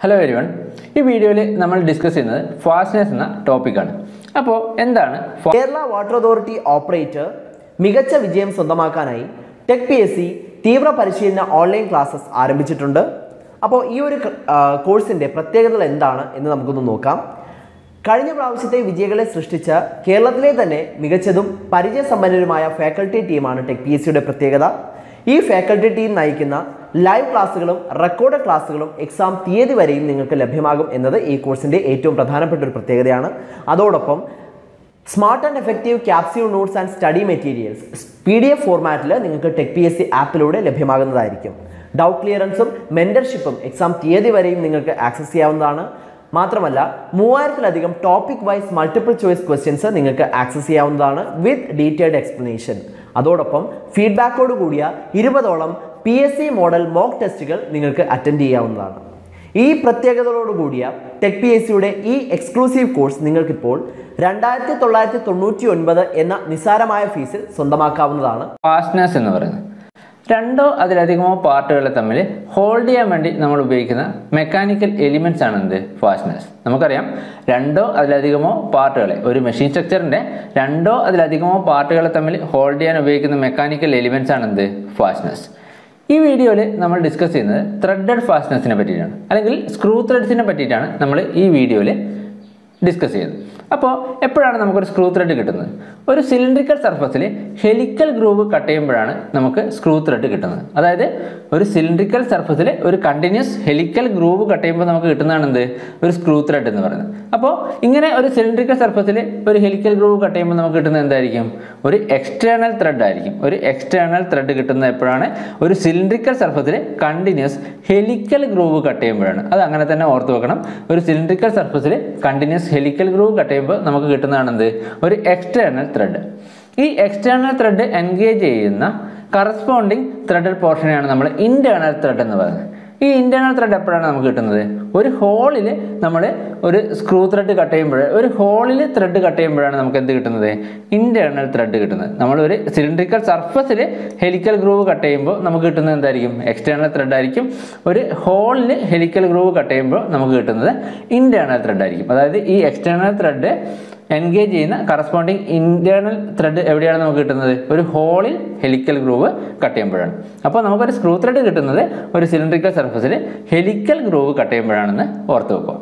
hello everyone ഈ വീഡിയോയിൽ നമ്മൾ ഡിസ്കസ് ചെയ്യുന്നത് ഫാസ്റ്റ്നെസ് എന്ന ടോപ്പിക്കാണ് അപ്പോൾ എന്താണ് fa- Kerala water authority operator മികച്ച വിജയം സ്വന്തമാക്കാനായി ടെക് പി എസ് സി തീവ്ര പരിശീലന ഓൺലൈൻ ക്ലാസ്സസ് ആരംഭിച്ചിട്ടുണ്ട് അപ്പോൾ ഈ ഒരു കോഴ്സിൻ്റെ പ്രത്യേകതകൾ എന്താണ് എന്ന് നമുക്കൊന്ന് നോക്കാം കഴിഞ്ഞ പ്രാവശ്യത്തെ വിജയികളെ സൃഷ്ടിച്ച കേരളത്തിലെ തന്നെ മികച്ചതും പരിചയസമ്പന്നരുമായ ഫാക്കൽറ്റി ടീമാണ് ടെക് പി എസ് സിയുടെ പ്രത്യേകത ഈ ഫാക്കൽറ്റി ടീം നയിക്കുന്ന ലൈവ് ക്ലാസ്സുകളും റെക്കോർഡ് ക്ലാസ്സുകളും എക്സാം തീയതി വരെയും നിങ്ങൾക്ക് ലഭ്യമാകും എന്നത് ഈ കോഴ്സിൻ്റെ ഏറ്റവും പ്രധാനപ്പെട്ട ഒരു പ്രത്യേകതയാണ് അതോടൊപ്പം smart and effective capsule notes and study materials P D F ഫോർമാറ്റിൽ നിങ്ങൾക്ക് ടെക് പി എസ് സി ആപ്പിലൂടെ ലഭ്യമാകുന്നതായിരിക്കും ഡൗട്ട് ക്ലിയറൻസും മെൻറ്റർഷിപ്പും എക്സാം തീയതി വരെയും നിങ്ങൾക്ക് ആക്സസ് ചെയ്യാവുന്നതാണ് മാത്രമല്ല മൂവായിരത്തിലധികം topic wise multiple choice questions നിങ്ങൾക്ക് ആക്സസ് ചെയ്യാവുന്നതാണ് വിത്ത് ഡീറ്റെയിൽഡ് എക്സ്പ്ലനേഷൻ അതോടൊപ്പം ഫീഡ്ബാക്കോട് കൂടിയ ഇരുപതോളം P S C model mock ടെസ്റ്റുകൾ നിങ്ങൾക്ക് അറ്റൻഡ് ചെയ്യാവുന്നതാണ് ഈ പ്രത്യേകതകളോട് കൂടിയ ടെക് പി എസ് സിയുടെ ഈ എക്സ്ക്ലൂസീവ് കോഴ്സ് നിങ്ങൾക്കിപ്പോൾ രണ്ടായിരത്തി തൊള്ളായിരത്തി തൊണ്ണൂറ്റി ഒൻപത് എന്ന നിസ്സാരമായ ഫീസിൽ സ്വന്തമാക്കാവുന്നതാണ് ഫാസ്റ്റ്നെസ് എന്ന് പറയുന്നത് രണ്ടോ അതിലധികമോ പാർട്ടുകളെ തമ്മിൽ ഹോൾഡ് ചെയ്യാൻ വേണ്ടി നമ്മൾ ഉപയോഗിക്കുന്ന മെക്കാനിക്കൽ എലിമെന്റ്സ് ആണ് എന്ത് ഫാസ്റ്റ്നെസ് നമുക്കറിയാം രണ്ടോ അതിലധികമോ പാർട്ടുകളെ ഒരു മെഷീൻ സ്ട്രക്ചറിന്റെ രണ്ടോ അതിലധികമോ പാർട്ടുകളെ തമ്മിൽ ഹോൾഡ് ചെയ്യാൻ ഉപയോഗിക്കുന്ന മെക്കാനിക്കൽ എലിമെന്റ്സ് ആണ് എന്ത് ഫാസ്റ്റ്നെസ് ഈ വീഡിയോയിൽ നമ്മൾ ഡിസ്കസ് ചെയ്യുന്നത് ത്രെഡഡ് ഫാസ്റ്റ്നെസ്സിനെ പറ്റിയിട്ടാണ് അല്ലെങ്കിൽ സ്ക്രൂ ത്രെഡ്സിനെ പറ്റിയിട്ടാണ് നമ്മൾ ഈ വീഡിയോയിൽ ഡിസ്കസ് ചെയ്യുന്നത് അപ്പോൾ എപ്പോഴാണ് നമുക്കൊരു സ്ക്രൂ ത്രെഡ് കിട്ടുന്നത് ഒരു സിലിണ്ടറിക്കൽ സർഫസിൽ ഹെലിക്കൽ ഗ്രൂവ് കട്ട് ചെയ്യുമ്പോഴാണ് നമുക്ക് സ്ക്രൂ ത്രെഡ് കിട്ടുന്നത് അതായത് ഒരു സിലിണ്ടറിക്കൽ സർഫസിൽ ഒരു കണ്ടിന്യൂസ് ഹെലിക്കൽ ഗ്രൂവ് കട്ട് ചെയ്യുമ്പോൾ നമുക്ക് കിട്ടുന്നതാണ് എന്ത് ഒരു സ്ക്രൂ ത്രെഡ് എന്ന് പറയുന്നത് അപ്പോൾ ഇങ്ങനെ ഒരു സിലിണ്ടറിക്കൽ സർഫസിൽ ഒരു ഹെലിക്കൽ ഗ്രൂവ് കട്ട് ചെയ്യുമ്പോൾ നമുക്ക് കിട്ടുന്നത് എന്തായിരിക്കും ഒരു എക്സ്റ്റേണൽ ത്രെഡ് ആയിരിക്കും ഒരു എക്സ്റ്റേണൽ ത്രെഡ് കിട്ടുന്നത് എപ്പോഴാണ് ഒരു സിലിണ്ടറിക്കൽ സർഫസിൽ കണ്ടിന്യൂസ് ഹെലിക്കൽ ഗ്രൂവ് കട്ട് ചെയ്യുമ്പോഴാണ് അത് അങ്ങനെ തന്നെ ഓർത്ത് വെക്കണം ഒരു സിലിണ്ടറിക്കൽ സർഫസിൽ കണ്ടിന്യൂസ് ഹെലിക്കൽ ഗ്രൂവ് കട്ട് ചെയ്യുമ്പോൾ നമുക്ക് കിട്ടുന്നതാണ് എന്ത് ഒരു എക്സ്റ്റേണൽ ത്രെഡ് ഈ എക്സ്റ്റേണൽ ത്രെഡ് എൻഗേജ് ചെയ്യുന്ന കറസ്പോണ്ടിങ് ത്രെഡഡ് പോർഷനെയാണ് നമ്മൾ ഇന്റേണൽ ത്രെഡ് എന്ന് പറയുന്നത് ഈ ഇന്റേണൽ ത്രെഡ് എപ്പോഴാണ് നമുക്ക് കിട്ടുന്നത് ഒരു ഹോളിൽ നമ്മൾ ഒരു സ്ക്രൂ ത്രെഡ് കട്ട് ചെയ്യുമ്പോൾ ഒരു ഹോളിൽ ത്രെഡ് കട്ട് ചെയ്യുമ്പോഴാണ് നമുക്ക് എന്ത് കിട്ടുന്നത് ഇന്റേണൽ ത്രെഡ് കിട്ടുന്നത് നമ്മൾ ഒരു സിലിണ്ടറിക്കൽ സർഫസിൽ ഹെലിക്കൽ ഗ്രൂവ് കട്ട് ചെയ്യുമ്പോൾ നമുക്ക് കിട്ടുന്നത് എന്തായിരിക്കും എക്സ്റ്റേണൽ ത്രെഡ് ആയിരിക്കും ഒരു ഹോളിൽ ഹെലിക്കൽ ഗ്രൂവ് കട്ട് ചെയ്യുമ്പോൾ നമുക്ക് കിട്ടുന്നത് ഇന്റേണൽ ത്രെഡ് ആയിരിക്കും അതായത് ഈ എക്സ്റ്റേണൽ ത്രെഡ് എൻഗേജ് ചെയ്യുന്ന കറസ്പോണ്ടിങ് ഇന്റേണൽ ത്രെഡ് എവിടെയാണ് നമുക്ക് കിട്ടുന്നത് ഒരു ഹോളിൽ ഹെലിക്കൽ ഗ്രൂവ് കട്ട് ചെയ്യുമ്പോഴാണ് അപ്പോൾ നമുക്കൊരു സ്ക്രൂ ത്രെഡ് കിട്ടുന്നത് ഒരു സിലിണ്ടറിക്കൽ സർഫസിൽ ഹെലിക്കൽ ഗ്രൂവ് കട്ട് ചെയ്യുമ്പോഴാണെന്ന് ഓർത്ത് വെക്കുക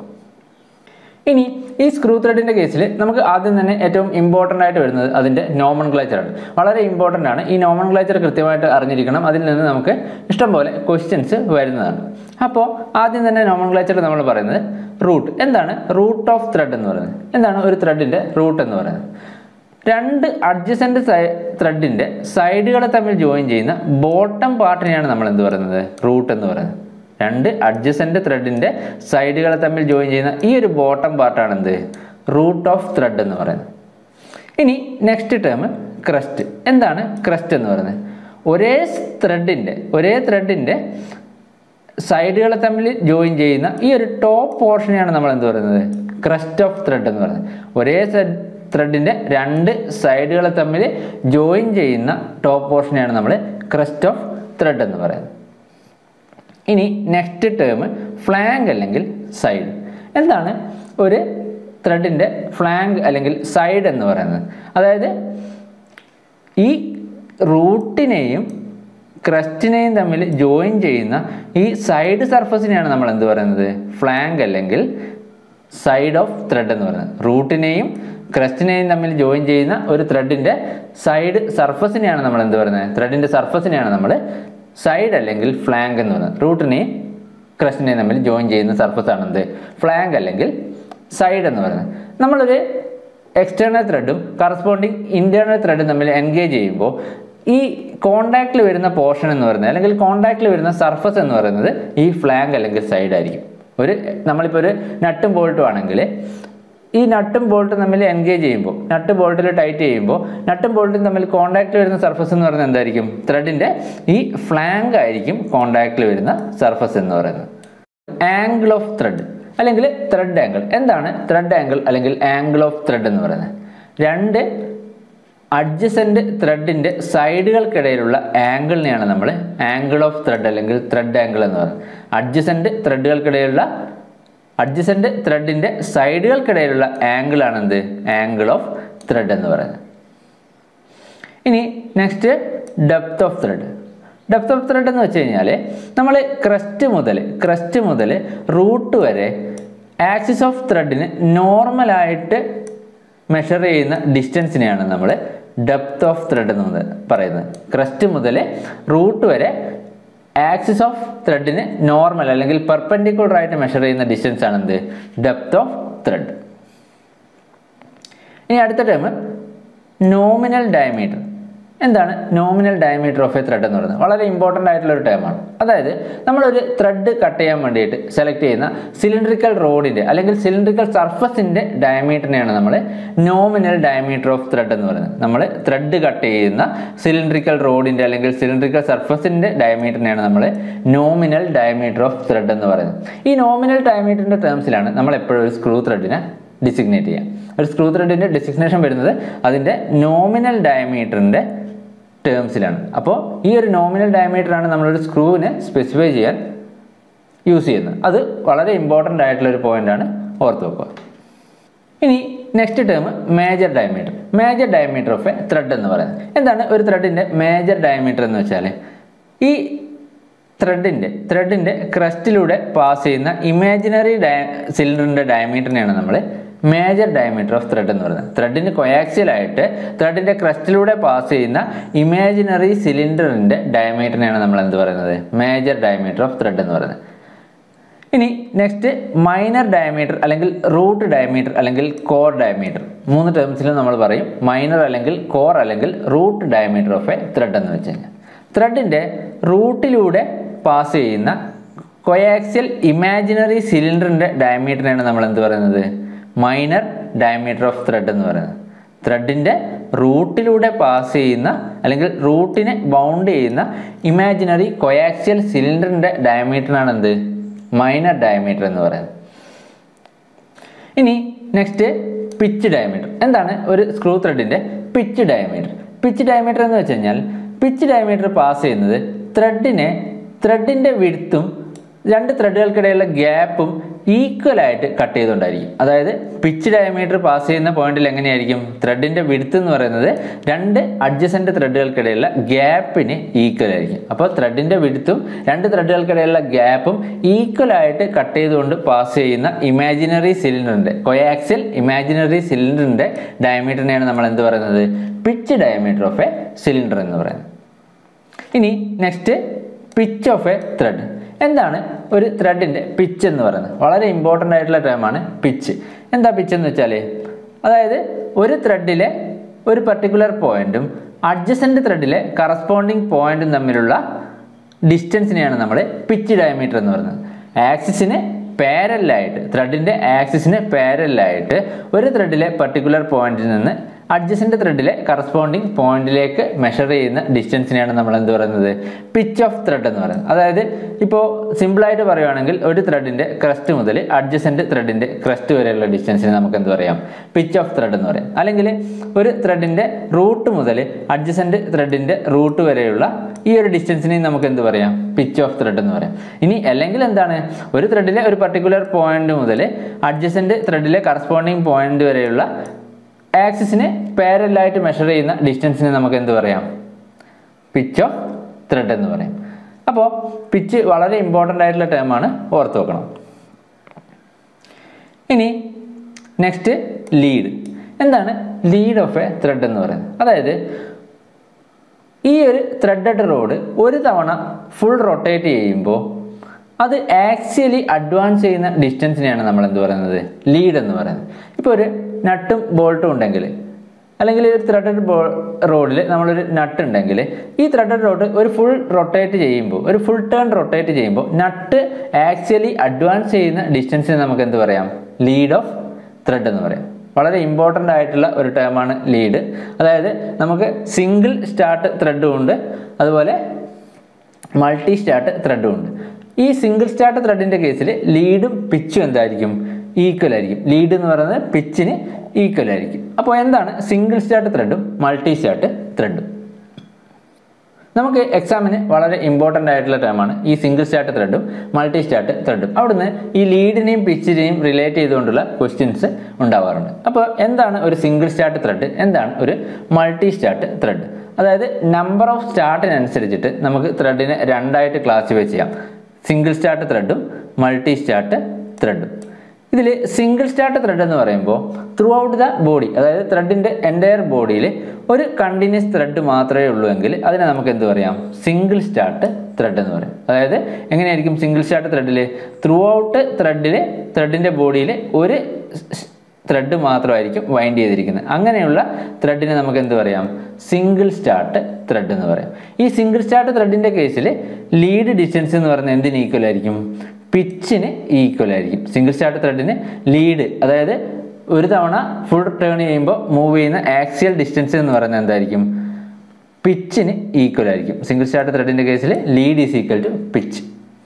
ഇനി ഈ സ്ക്രൂ ത്രെഡിന്റെ കേസിൽ നമുക്ക് ആദ്യം തന്നെ ഏറ്റവും ഇമ്പോർട്ടൻ്റ് ആയിട്ട് വരുന്നത് അതിന്റെ നോമൺ ആണ് വളരെ ഇമ്പോർട്ടൻ്റ് ആണ് ഈ നോമൺ കൃത്യമായിട്ട് അറിഞ്ഞിരിക്കണം അതിൽ നിന്ന് നമുക്ക് ഇഷ്ടംപോലെ ക്വസ്റ്റ്യൻസ് വരുന്നതാണ് അപ്പോൾ ആദ്യം തന്നെ നോമൺ നമ്മൾ പറയുന്നത് റൂട്ട് എന്താണ് റൂട്ട് ഓഫ് ത്രെഡ് എന്ന് പറയുന്നത് എന്താണ് ഒരു ത്രെഡിന്റെ റൂട്ട് എന്ന് പറയുന്നത് രണ്ട് അഡ്ജസൻറ്റ് ത്രെഡിന്റെ സൈഡുകളെ തമ്മിൽ ജോയിൻ ചെയ്യുന്ന ബോട്ടം പാർട്ടിനെയാണ് നമ്മൾ എന്ത് പറയുന്നത് റൂട്ട് എന്ന് പറയുന്നത് രണ്ട് അഡ്ജസൻറ്റ് ത്രെഡിന്റെ സൈഡുകളെ തമ്മിൽ ജോയിൻ ചെയ്യുന്ന ഈ ഒരു ബോട്ടം പാർട്ടാണ് എന്ത് റൂട്ട് ഓഫ് ത്രെഡ് എന്ന് പറയുന്നത് ഇനി നെക്സ്റ്റ് ടേം ക്രസ്റ്റ് എന്താണ് ക്രസ്റ്റ് എന്ന് പറയുന്നത് ഒരേ ത്രെഡിന്റെ ഒരേ ത്രെഡിന്റെ സൈഡുകളെ തമ്മിൽ ജോയിൻ ചെയ്യുന്ന ഈ ഒരു ടോപ്പ് പോർഷനെയാണ് നമ്മൾ എന്ത് പറയുന്നത് ക്രസ്റ്റ് ഓഫ് ത്രെഡ് എന്ന് പറയുന്നത് ഒരേ ത്രെഡിന്റെ രണ്ട് സൈഡുകളെ തമ്മിൽ ജോയിൻ ചെയ്യുന്ന ടോപ്പ് പോർഷനെയാണ് നമ്മൾ ക്രസ്റ്റ് ഓഫ് ത്രെഡ് എന്ന് പറയുന്നത് ഇനി നെക്സ്റ്റ് ടേം ഫ്ലാങ്ക് അല്ലെങ്കിൽ സൈഡ് എന്താണ് ഒരു ത്രെഡിൻ്റെ ഫ്ലാങ്ക് അല്ലെങ്കിൽ സൈഡ് എന്ന് പറയുന്നത് അതായത് ഈ റൂട്ടിനെയും ക്രസ്റ്റിനെയും തമ്മിൽ ജോയിൻ ചെയ്യുന്ന ഈ സൈഡ് സർഫസിനെയാണ് നമ്മൾ എന്ത് പറയുന്നത് ഫ്ലാങ്ക് അല്ലെങ്കിൽ സൈഡ് ഓഫ് ത്രെഡ് എന്ന് പറയുന്നത് റൂട്ടിനെയും ക്രസ്റ്റിനെയും തമ്മിൽ ജോയിൻ ചെയ്യുന്ന ഒരു ത്രെഡിൻ്റെ സൈഡ് സർഫസിനെയാണ് നമ്മൾ എന്ത് പറയുന്നത് ത്രെഡിൻ്റെ സർഫസിനെയാണ് നമ്മൾ സൈഡ് അല്ലെങ്കിൽ ഫ്ലാങ്ക് എന്ന് പറയുന്നത് റൂട്ടിനെയും ക്രസ്റ്റിനെയും തമ്മിൽ ജോയിൻ ചെയ്യുന്ന സർഫസ് ആണ് എന്ത് ഫ്ലാങ്ക് അല്ലെങ്കിൽ സൈഡ് എന്ന് പറയുന്നത് നമ്മളൊരു എക്സ്റ്റേണൽ ത്രെഡും കറസ്പോണ്ടിങ് ഇന്റേണൽ ത്രെഡും തമ്മിൽ എൻഗേജ് ചെയ്യുമ്പോൾ ഈ കോണ്ടാക്റ്റിൽ വരുന്ന പോർഷൻ എന്ന് പറയുന്നത് അല്ലെങ്കിൽ കോണ്ടാക്റ്റിൽ വരുന്ന സർഫസ് എന്ന് പറയുന്നത് ഈ ഫ്ലാങ്ക് അല്ലെങ്കിൽ സൈഡ് ആയിരിക്കും ഒരു നമ്മളിപ്പോൾ ഒരു നട്ടും ബോൾട്ടും ആണെങ്കിൽ ഈ നട്ടും ബോൾട്ടും തമ്മിൽ എൻഗേജ് ചെയ്യുമ്പോൾ നട്ട് ബോൾട്ടിൽ ടൈറ്റ് ചെയ്യുമ്പോൾ നട്ടും ബോൾട്ടും തമ്മിൽ കോണ്ടാക്റ്റിൽ വരുന്ന സർഫസ് എന്ന് പറയുന്നത് എന്തായിരിക്കും ത്രെഡിൻ്റെ ഈ ഫ്ലാങ്ക് ആയിരിക്കും കോണ്ടാക്റ്റിൽ വരുന്ന സർഫസ് എന്ന് പറയുന്നത് ആംഗിൾ ഓഫ് ത്രെഡ് അല്ലെങ്കിൽ ത്രെഡ് ആംഗിൾ എന്താണ് ത്രെഡ് ആംഗിൾ അല്ലെങ്കിൽ ആംഗിൾ ഓഫ് ത്രെഡ് എന്ന് പറയുന്നത് രണ്ട് അഡ്ജസൻറ്റ് ത്രെഡിൻ്റെ സൈഡുകൾക്കിടയിലുള്ള ആംഗിളിനെയാണ് നമ്മൾ ആംഗിൾ ഓഫ് ത്രെഡ് അല്ലെങ്കിൽ ത്രെഡ് ആംഗിൾ എന്ന് പറയുന്നത് അഡ്ജസൻറ്റ് ത്രെഡുകൾക്കിടയിലുള്ള അഡ്ജസൻറ്റ് ത്രെഡിൻ്റെ സൈഡുകൾക്കിടയിലുള്ള ആംഗിളാണ് എന്ത് ആംഗിൾ ഓഫ് ത്രെഡ് എന്ന് പറയുന്നത് ഇനി next depth of thread depth of thread എന്ന് വെച്ച് കഴിഞ്ഞാൽ നമ്മൾ ക്രസ്റ്റ് മുതൽ ക്രസ്റ്റ് മുതൽ റൂട്ട് വരെ ആക്സിസ് ഓഫ് ത്രെഡിന് നോർമലായിട്ട് മെഷർ ചെയ്യുന്ന ഡിസ്റ്റൻസിനെയാണ് നമ്മൾ ഡെപ്ത് ഓഫ് ത്രെഡ് എന്ന് പറയുന്നത് ക്രസ്റ്റ് മുതൽ റൂട്ട് വരെ ആക്സിസ് ഓഫ് ത്രെഡിന് നോർമൽ അല്ലെങ്കിൽ പെർപെൻഡിക്കുലർ ആയിട്ട് മെഷർ ചെയ്യുന്ന ഡിസ്റ്റൻസ് ആണ് എന്ത് ഡെപ്ത് ഓഫ് ത്രെഡ് ഇനി അടുത്ത ടേം നോമിനൽ ഡയമീറ്റർ എന്താണ് nominal diameter of a thread എന്ന് പറയുന്നത് വളരെ ഇമ്പോർട്ടൻ്റ് ആയിട്ടുള്ള ഒരു ടേമാണ് അതായത് നമ്മളൊരു ത്രെഡ് കട്ട് ചെയ്യാൻ വേണ്ടിയിട്ട് സെലക്ട് ചെയ്യുന്ന സിലിണ്ടറിക്കൽ റോഡിൻ്റെ അല്ലെങ്കിൽ സിലിണ്ടറിക്കൽ സർഫസിൻ്റെ ഡയമീറ്ററിനെയാണ് നമ്മൾ നോമിനൽ ഡയമീറ്റർ ഓഫ് ത്രെഡ് എന്ന് പറയുന്നത് നമ്മൾ ത്രെഡ് കട്ട് ചെയ്യുന്ന സിലിണ്ടറിക്കൽ റോഡിൻ്റെ അല്ലെങ്കിൽ സിലിണ്ടറിക്കൽ സർഫസിൻ്റെ ഡയമീറ്ററിനെയാണ് നമ്മൾ നോമിനൽ ഡയമീറ്റർ ഓഫ് ത്രെഡ് എന്ന് പറയുന്നത് ഈ നോമിനൽ ഡയമീറ്ററിൻ്റെ ടേംസിലാണ് നമ്മൾ എപ്പോഴും ഒരു സ്ക്രൂ ത്രെഡിനെ ഡിസിഗ്നേറ്റ് ചെയ്യുക ഒരു സ്ക്രൂ ത്രെഡിൻ്റെ ഡിസിഗ്നേഷൻ വരുന്നത് അതിൻ്റെ നോമിനൽ ഡയമീറ്ററിൻ്റെ ടേംസിലാണ് അപ്പോൾ ഈ ഒരു നോമിനൽ ഡയമീറ്ററാണ് നമ്മളൊരു സ്ക്രൂവിനെ സ്പെസിഫൈ ചെയ്യാൻ യൂസ് ചെയ്യുന്നത് അത് വളരെ ഇമ്പോർട്ടൻ്റ് ആയിട്ടുള്ള ഒരു പോയിന്റാണ് ഓർത്ത് വെക്കുക ഇനി next term major diameter major diameter of a thread എന്ന് പറയുന്നത് എന്താണ് ഒരു ത്രെഡിൻ്റെ മേജർ ഡയമീറ്റർ എന്ന് വെച്ചാൽ ഈ ത്രെഡിൻ്റെ ത്രെഡിൻ്റെ ക്രസ്റ്റിലൂടെ പാസ് ചെയ്യുന്ന ഇമാജിനറി ഡയ സിലിണ്ടറിൻ്റെ ഡയമീറ്ററിനെയാണ് നമ്മൾ മേജർ ഡയമീറ്റർ ഓഫ് ത്രെഡ് എന്ന് പറയുന്നത് ത്രെഡിന് കൊയാക്സിയലായിട്ട് ത്രെഡിൻ്റെ ക്രസ്റ്റിലൂടെ പാസ് ചെയ്യുന്ന ഇമാജിനറി സിലിണ്ടറിൻ്റെ ഡയമീറ്ററിനെയാണ് നമ്മൾ എന്ത് പറയുന്നത് മേജർ ഡയമീറ്റർ ഓഫ് ത്രെഡ് എന്ന് പറയുന്നത് ഇനി നെക്സ്റ്റ് മൈനർ ഡയമീറ്റർ അല്ലെങ്കിൽ റൂട്ട് ഡയമീറ്റർ അല്ലെങ്കിൽ കോർ ഡയമീറ്റർ മൂന്ന് ടേംസിലും നമ്മൾ പറയും മൈനർ അല്ലെങ്കിൽ കോർ അല്ലെങ്കിൽ root diameter of a thread എന്ന് വെച്ച് കഴിഞ്ഞാൽ ത്രെഡിൻ്റെ റൂട്ടിലൂടെ പാസ് ചെയ്യുന്ന കൊയാക്സിയൽ ഇമാജിനറി സിലിണ്ടറിൻ്റെ ഡയമീറ്ററിനാണ് നമ്മൾ എന്ത് പറയുന്നത് മൈനർ ഡയമീറ്റർ ഓഫ് ത്രെഡ് എന്ന് പറയുന്നത് ത്രെഡിൻ്റെ റൂട്ടിലൂടെ പാസ് ചെയ്യുന്ന അല്ലെങ്കിൽ റൂട്ടിനെ ബൗണ്ട് ചെയ്യുന്ന ഇമാജിനറി കൊയാക്സിയൽ സിലിണ്ടറിൻ്റെ ഡയമീറ്ററാണ് എന്ത് മൈനർ ഡയമീറ്റർ എന്ന് പറയുന്നത് ഇനി നെക്സ്റ്റ് പിച്ച് ഡയമീറ്റർ എന്താണ് ഒരു സ്ക്രൂ ത്രെഡിൻ്റെ പിച്ച് ഡയമീറ്റർ പിച്ച് ഡയമീറ്റർ എന്ന് വെച്ച് കഴിഞ്ഞാൽ പിച്ച് ഡയമീറ്റർ പാസ് ചെയ്യുന്നത് ത്രെഡിനെ ത്രെഡിൻ്റെ വിഴുത്തും രണ്ട് ത്രെഡുകൾക്കിടയിലുള്ള ഗ്യാപ്പും ഈക്വൽ ആയിട്ട് കട്ട് ചെയ്തുകൊണ്ടായിരിക്കും അതായത് പിച്ച് ഡയമീറ്റർ പാസ് ചെയ്യുന്ന പോയിന്റിൽ എങ്ങനെയായിരിക്കും ത്രെഡിൻ്റെ വിടുത്ത് എന്ന് പറയുന്നത് രണ്ട് അഡ്ജസൻ്റ് ത്രെഡുകൾക്കിടയിലുള്ള ഗ്യാപ്പിന് ഈക്വൽ ആയിരിക്കും അപ്പോൾ ത്രെഡിൻ്റെ വിടുത്തും രണ്ട് ത്രെഡുകൾക്കിടയിലുള്ള ഗ്യാപ്പും ഈക്വൽ ആയിട്ട് കട്ട് ചെയ്തുകൊണ്ട് പാസ് ചെയ്യുന്ന ഇമാജിനറി സിലിണ്ടറിൻ്റെ കൊയാക്സിൽ ഇമാജിനറി സിലിണ്ടറിൻ്റെ ഡയമീറ്ററിനെയാണ് നമ്മൾ എന്ത് പറയുന്നത് pitch diameter of a cylinder എന്ന് പറയുന്നത് ഇനി next pitch of a thread എന്താണ് ഒരു ത്രെഡിൻ്റെ പിച്ച് എന്ന് പറയുന്നത് വളരെ ഇമ്പോർട്ടൻ്റ് ആയിട്ടുള്ള ടേമാണ് പിച്ച് എന്താ പിച്ച് എന്ന് വെച്ചാൽ അതായത് ഒരു ത്രെഡിലെ ഒരു പർട്ടിക്കുലർ പോയിന്റും അഡ്ജസൻ്റ് ത്രെഡിലെ കറസ്പോണ്ടിങ് പോയിന്റും തമ്മിലുള്ള ഡിസ്റ്റൻസിനെയാണ് നമ്മൾ പിച്ച് ഡയമീറ്റർ എന്ന് പറയുന്നത് ആക്സിസിന് പാരലായിട്ട് ത്രെഡിൻ്റെ ആക്സിസിന് പാരലായിട്ട് ഒരു ത്രെഡിലെ പർട്ടിക്കുലർ പോയിന്റിൽ നിന്ന് അഡ്ജസൻ്റ് ത്രെഡിലെ കറസ്പോണ്ടിങ് പോയിന്റിലേക്ക് മെഷർ ചെയ്യുന്ന ഡിസ്റ്റൻസിനെയാണ് നമ്മൾ എന്ത് പറയുന്നത് പിച്ച് ഓഫ് ത്രെഡ് എന്ന് പറയുന്നത് അതായത് ഇപ്പോൾ സിമ്പിളായിട്ട് പറയുവാണെങ്കിൽ ഒരു ത്രെഡിൻ്റെ ക്രസ്റ്റ് മുതൽ അഡ്ജസൻ്റ് ത്രെഡിൻ്റെ ക്രസ്റ്റ് വരെയുള്ള ഡിസ്റ്റൻസിനെ നമുക്ക് എന്ത് പറയാം പിച്ച് ഓഫ് ത്രെഡ് എന്ന് പറയാം അല്ലെങ്കിൽ ഒരു ത്രെഡിൻ്റെ റൂട്ട് മുതൽ അഡ്ജസൻ്റ് ത്രെഡിൻ്റെ റൂട്ട് വരെയുള്ള ഈ ഒരു ഡിസ്റ്റൻസിനെ നമുക്ക് എന്ത് പറയാം പിച്ച് ഓഫ് ത്രെഡ് എന്ന് പറയാം ഇനി അല്ലെങ്കിൽ എന്താണ് ഒരു ത്രെഡിലെ ഒരു പർട്ടിക്കുലർ പോയിന്റ് മുതൽ അഡ്ജസൻ്റ് ത്രെഡിലെ കറസ്പോണ്ടിങ് പോയിന്റ് വരെയുള്ള ആക്സിസിനെ പാരലായിട്ട് മെഷർ ചെയ്യുന്ന ഡിസ്റ്റൻസിനെ നമുക്ക് എന്ത് പറയാം പിച്ച് ഓഫ് ത്രെഡ് എന്ന് പറയും അപ്പോൾ പിച്ച് വളരെ ഇമ്പോർട്ടൻ്റ് ആയിട്ടുള്ള ടേമാണ് ഓർത്ത് വെക്കണം ഇനി നെക്സ്റ്റ് ലീഡ് എന്താണ് ലീഡ് ഓഫ് എ ത്രെഡ് എന്ന് പറയുന്നത് അതായത് ഈ ഒരു ത്രെഡഡ് റോഡ് ഒരു തവണ ഫുൾ റൊട്ടേറ്റ് ചെയ്യുമ്പോൾ അത് ആക്ച്വലി അഡ്വാൻസ് ചെയ്യുന്ന ഡിസ്റ്റൻസിനെയാണ് നമ്മൾ എന്ത് പറയുന്നത് ലീഡ് എന്ന് പറയുന്നത് ഇപ്പോൾ ഒരു നട്ടും ബോൾട്ടും ഉണ്ടെങ്കിൽ അല്ലെങ്കിൽ ഒരു ത്രെഡഡ് ബോ റോഡിൽ നമ്മളൊരു നട്ട് ഉണ്ടെങ്കിൽ ഈ ത്രെഡഡ് റോഡ് ഒരു ഫുൾ റൊട്ടേറ്റ് ചെയ്യുമ്പോൾ ഒരു ഫുൾ ടേൺ റൊട്ടേറ്റ് ചെയ്യുമ്പോൾ നട്ട് ആക്ച്വലി അഡ്വാൻസ് ചെയ്യുന്ന ഡിസ്റ്റൻസിന് നമുക്ക് എന്ത് പറയാം ലീഡ് ഓഫ് ത്രെഡ് എന്ന് പറയാം വളരെ ഇമ്പോർട്ടൻ്റ് ആയിട്ടുള്ള ഒരു ടേമാണ് ലീഡ് അതായത് നമുക്ക് സിംഗിൾ സ്റ്റാർട്ട് ത്രെഡും ഉണ്ട് അതുപോലെ മൾട്ടി സ്റ്റാർട്ട് ത്രെഡും ഉണ്ട് ഈ സിംഗിൾ സ്റ്റാർട്ട് ത്രെഡിൻ്റെ കേസിൽ ലീഡും പിച്ചും എന്തായിരിക്കും ഈക്വൽ ആയിരിക്കും ലീഡ് എന്ന് പറയുന്നത് പിച്ചിന് ഈക്വൽ ആയിരിക്കും അപ്പോൾ എന്താണ് സിംഗിൾ സ്റ്റാർട്ട് ത്രെഡും മൾട്ടി സ്റ്റാർട്ട് ത്രെഡും നമുക്ക് എക്സാമിന് വളരെ ഇമ്പോർട്ടൻ്റ് ആയിട്ടുള്ള ടേമാണ് ഈ സിംഗിൾ സ്റ്റാർട്ട് ത്രെഡും മൾട്ടി സ്റ്റാർട്ട് ത്രെഡും അവിടുന്ന് ഈ ലീഡിനെയും പിച്ചിനെയും റിലേറ്റ് ചെയ്തുകൊണ്ടുള്ള ക്വസ്റ്റ്യൻസ് ഉണ്ടാവാറുണ്ട് അപ്പോൾ എന്താണ് ഒരു സിംഗിൾ സ്റ്റാർട്ട് ത്രെഡ് എന്താണ് ഒരു മൾട്ടി സ്റ്റാർട്ട് ത്രെഡ് അതായത് നമ്പർ ഓഫ് സ്റ്റാർട്ടിനനുസരിച്ചിട്ട് നമുക്ക് ത്രെഡിനെ രണ്ടായിട്ട് ക്ലാസിഫൈ ചെയ്യാം സിംഗിൾ സ്റ്റാർട്ട് ത്രെഡും മൾട്ടി സ്റ്റാർട്ട് ത്രെഡും ഇതിൽ സിംഗിൾ സ്റ്റാർട്ട് ത്രെഡ് എന്ന് പറയുമ്പോൾ ത്രൂ ഔട്ട് ദ ബോഡി അതായത് ത്രെഡിൻ്റെ എൻറ്റയർ ബോഡിയിൽ ഒരു കണ്ടിന്യൂസ് ത്രെഡ് മാത്രമേ ഉള്ളൂ എങ്കിൽ അതിനെ നമുക്ക് എന്ത് പറയാം സിംഗിൾ സ്റ്റാർട്ട് ത്രെഡ് എന്ന് പറയും അതായത് എങ്ങനെയായിരിക്കും സിംഗിൾ സ്റ്റാർട്ട് ത്രെഡിൽ ത്രൂ ഔട്ട് ത്രെഡിൽ ത്രെഡിൻ്റെ ബോഡിയിൽ ഒരു ത്രെഡ് മാത്രമായിരിക്കും വൈൻഡ് ചെയ്തിരിക്കുന്നത് അങ്ങനെയുള്ള ത്രെഡിനെ നമുക്ക് എന്ത് പറയാം സിംഗിൾ സ്റ്റാർട്ട് ത്രെഡ് എന്ന് പറയാം ഈ സിംഗിൾ സ്റ്റാർട്ട് ത്രെഡിൻ്റെ കേസിൽ ലീഡ് ഡിസ്റ്റൻസ് എന്ന് പറയുന്നത് എന്തിന് ഈക്വൽ ആയിരിക്കും പിച്ചിന് ഈക്വൽ ആയിരിക്കും സിംഗിൾ സ്റ്റാർട്ട് ത്രെഡിന് ലീഡ് അതായത് ഒരു തവണ ഫുൾ ടേൺ ചെയ്യുമ്പോൾ മൂവ് ചെയ്യുന്ന ആക്സിയൽ ഡിസ്റ്റൻസ് എന്ന് പറയുന്നത് എന്തായിരിക്കും പിച്ചിന് ഈക്വൽ ആയിരിക്കും സിംഗിൾ സ്റ്റാർട്ട് ത്രെഡിൻ്റെ കേസിൽ lead is equal to pitch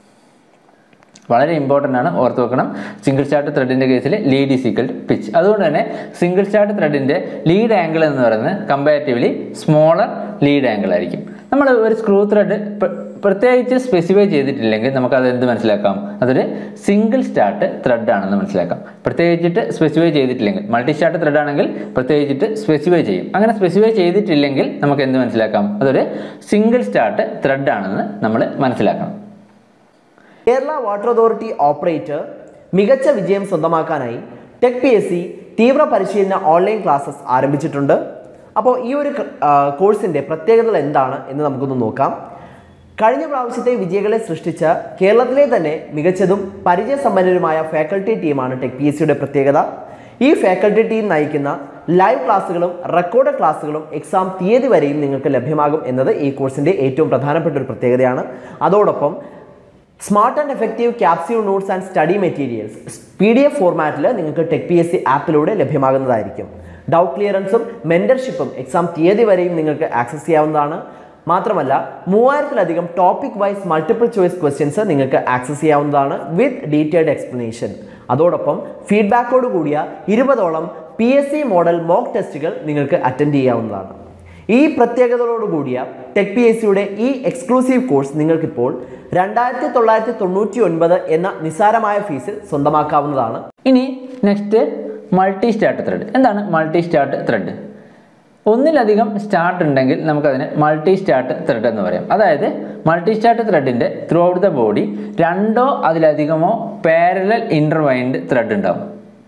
വളരെ ഇമ്പോർട്ടൻ്റ് ആണ് ഓർത്ത് വെക്കണം സിംഗിൾ സ്റ്റാർട്ട് ത്രെഡിൻ്റെ കേസിൽ lead is equal to pitch അതുകൊണ്ട് തന്നെ സിംഗിൾ സ്റ്റാർട്ട് ത്രെഡിൻ്റെ ലീഡ് ആംഗിൾ എന്ന് പറയുന്നത് കമ്പാരിറ്റീവ്ലി സ്മോളർ ലീഡ് ആംഗിൾ ആയിരിക്കും നമ്മൾ ഒരു സ്ക്രൂ ത്രെഡ് പ്രത്യേകിച്ച് സ്പെസിഫൈ ചെയ്തിട്ടില്ലെങ്കിൽ നമുക്ക് അത് എന്ത് മനസ്സിലാക്കാം അതൊരു സിംഗിൾ സ്റ്റാർട്ട് ത്രെഡ് ആണെന്ന് മനസ്സിലാക്കാം പ്രത്യേകിച്ചിട്ട് സ്പെസിഫൈ ചെയ്തിട്ടില്ലെങ്കിൽ മൾട്ടി സ്റ്റാർട്ട് ത്രെഡ് ആണെങ്കിൽ പ്രത്യേകിച്ചിട്ട് സ്പെസിഫൈ ചെയ്യും അങ്ങനെ സ്പെസിഫൈ ചെയ്തിട്ടില്ലെങ്കിൽ നമുക്ക് എന്ത് മനസ്സിലാക്കാം അതൊരു സിംഗിൾ സ്റ്റാർട്ട് ത്രെഡ് ആണെന്ന് നമ്മൾ മനസ്സിലാക്കണം കേരള വാട്ടർ അതോറിറ്റി ഓപ്പറേറ്റർ മികച്ച വിജയം സ്വന്തമാക്കാനായി ടെക് പി എസ് സി തീവ്ര പരിശീലന ഓൺലൈൻ ക്ലാസ്സസ് ആരംഭിച്ചിട്ടുണ്ട് അപ്പോൾ ഈ ഒരു കോഴ്സിൻ്റെ പ്രത്യേകതകൾ എന്താണ് എന്ന് നമുക്കൊന്ന് നോക്കാം കഴിഞ്ഞ പ്രാവശ്യത്തെ വിജയികളെ സൃഷ്ടിച്ച കേരളത്തിലെ തന്നെ മികച്ചതും പരിചയസമ്പന്നരുമായ ഫാക്കൽറ്റി ടീമാണ് ടെക് പി എസ് സിയുടെ പ്രത്യേകത ഈ ഫാക്കൽറ്റി ടീം നയിക്കുന്ന ലൈവ് ക്ലാസ്സുകളും റെക്കോർഡ് ക്ലാസ്സുകളും എക്സാം തീയതി വരെയും നിങ്ങൾക്ക് ലഭ്യമാകും എന്നത് ഈ കോഴ്സിൻ്റെ ഏറ്റവും പ്രധാനപ്പെട്ട ഒരു പ്രത്യേകതയാണ് അതോടൊപ്പം smart and effective capsule notes and study materials P D F ഫോർമാറ്റിൽ നിങ്ങൾക്ക് ടെക് പി എസ് സി ആപ്പിലൂടെ ലഭ്യമാകുന്നതായിരിക്കും ഡൗട്ട് ക്ലിയറൻസും മെൻറ്റർഷിപ്പും എക്സാം തീയതി വരെയും നിങ്ങൾക്ക് ആക്സസ് ചെയ്യാവുന്നതാണ് മാത്രമല്ല മൂവായിരത്തിലധികം topic wise multiple choice questions നിങ്ങൾക്ക് ആക്സസ് ചെയ്യാവുന്നതാണ് വിത്ത് ഡീറ്റെയിൽഡ് എക്സ്പ്ലനേഷൻ അതോടൊപ്പം ഫീഡ്ബാക്കോട് കൂടിയ ഇരുപതോളം P S C model mock ടെസ്റ്റുകൾ നിങ്ങൾക്ക് അറ്റൻഡ് ചെയ്യാവുന്നതാണ് ഈ പ്രത്യേകതകളോടുകൂടിയ ടെക് പി എസ് സിയുടെ ഈ എക്സ്ക്ലൂസീവ് കോഴ്സ് നിങ്ങൾക്കിപ്പോൾ രണ്ടായിരത്തി തൊള്ളായിരത്തി തൊണ്ണൂറ്റി ഒൻപത് എന്ന നിസ്സാരമായ ഫീസിൽ സ്വന്തമാക്കാവുന്നതാണ് ഇനി നെക്സ്റ്റ് മൾട്ടി സ്റ്റാർട്ട് ത്രെഡ് എന്താണ് മൾട്ടി സ്റ്റാർട്ട് ത്രെഡ് ഒന്നിലധികം സ്റ്റാർട്ട് ഉണ്ടെങ്കിൽ നമുക്കതിനെ മൾട്ടി സ്റ്റാർട്ട് ത്രെഡ് എന്ന് പറയാം അതായത് മൾട്ടി സ്റ്റാർട്ട് ത്രെഡിൻ്റെ ത്രൂ ഔട്ട് ദ ബോഡി രണ്ടോ അതിലധികമോ പാരലൽ ഇൻ്റർവൈൻഡ് ത്രെഡ് ഉണ്ടാവും